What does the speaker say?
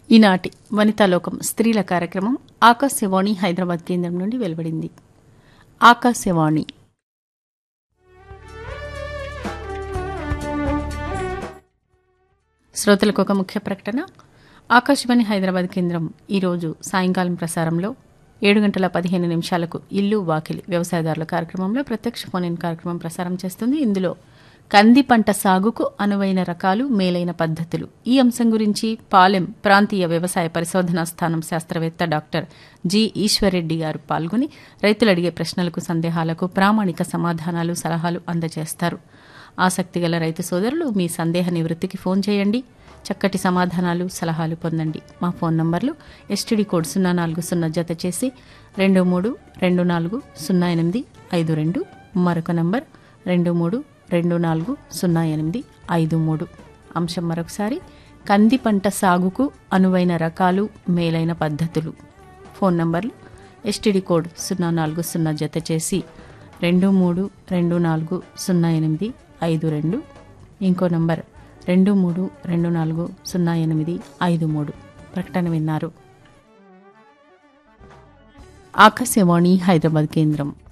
ఈనాటి వనితాలోకం స్త్రీల కార్యక్రమం ఆకాశవాణి హైదరాబాద్ కేంద్రం నుండి వెలువడింది ఆకాశవాణి శ్రోతలకు ఒక ముఖ్య ప్రకటన ఆకాశవాణి హైదరాబాద్ కేంద్రం ఈరోజు సాయంకాలం ప్రసారంలో ఏడు గంటల పదిహేను నిమిషాలకు ఇల్లు వాకిలి వ్యవసాయదారుల కార్యక్రమంలో ప్రత్యక్ష ఫోన్ ఇన్ కార్యక్రమం ప్రసారం చేస్తుంది ఇందులో కంది పంట సాగుకు అనువైన రకాలు మేలైన పద్ధతులు ఈ అంశం గురించి పాలెం ప్రాంతీయ వ్యవసాయ పరిశోధనా స్థానం శాస్త్రవేత్త డాక్టర్ జి ఈశ్వర్రెడ్డి గారు పాల్గొని రైతులు అడిగే ప్రశ్నలకు సందేహాలకు ప్రామాణిక సమాధానాలు సలహాలు అందజేస్తారు ఆసక్తి గల రైతు సోదరులు మీ సందేహ నివృత్తికి ఫోన్ చేయండి చక్కటి సమాధానాలు సలహాలు పొందండి మా ఫోన్ నంబర్లు ఎస్టీడీ కోడ్ సున్నా నాలుగు సున్నా జత చేసి రెండు మూడు రెండు నాలుగు సున్నా ఎనిమిది ఐదు రెండు మరొక నంబర్ రెండు మూడు రెండు నాలుగు సున్నా ఎనిమిది ఐదు మూడు అంశం మరొకసారి కంది పంట సాగుకు అనువైన రకాలు మేలైన పద్ధతులు ఫోన్ నంబర్లు ఎస్టీడీ కోడ్ సున్నా నాలుగు సున్నా జత చేసి రెండు మూడు రెండు నాలుగు సున్నా ఎనిమిది ఐదు రెండు ఇంకో నంబర్ రెండు మూడు రెండు నాలుగు సున్నా ఎనిమిది ఐదు మూడు ప్రకటన విన్నారు ఆకాశవాణి హైదరాబాద్ కేంద్రం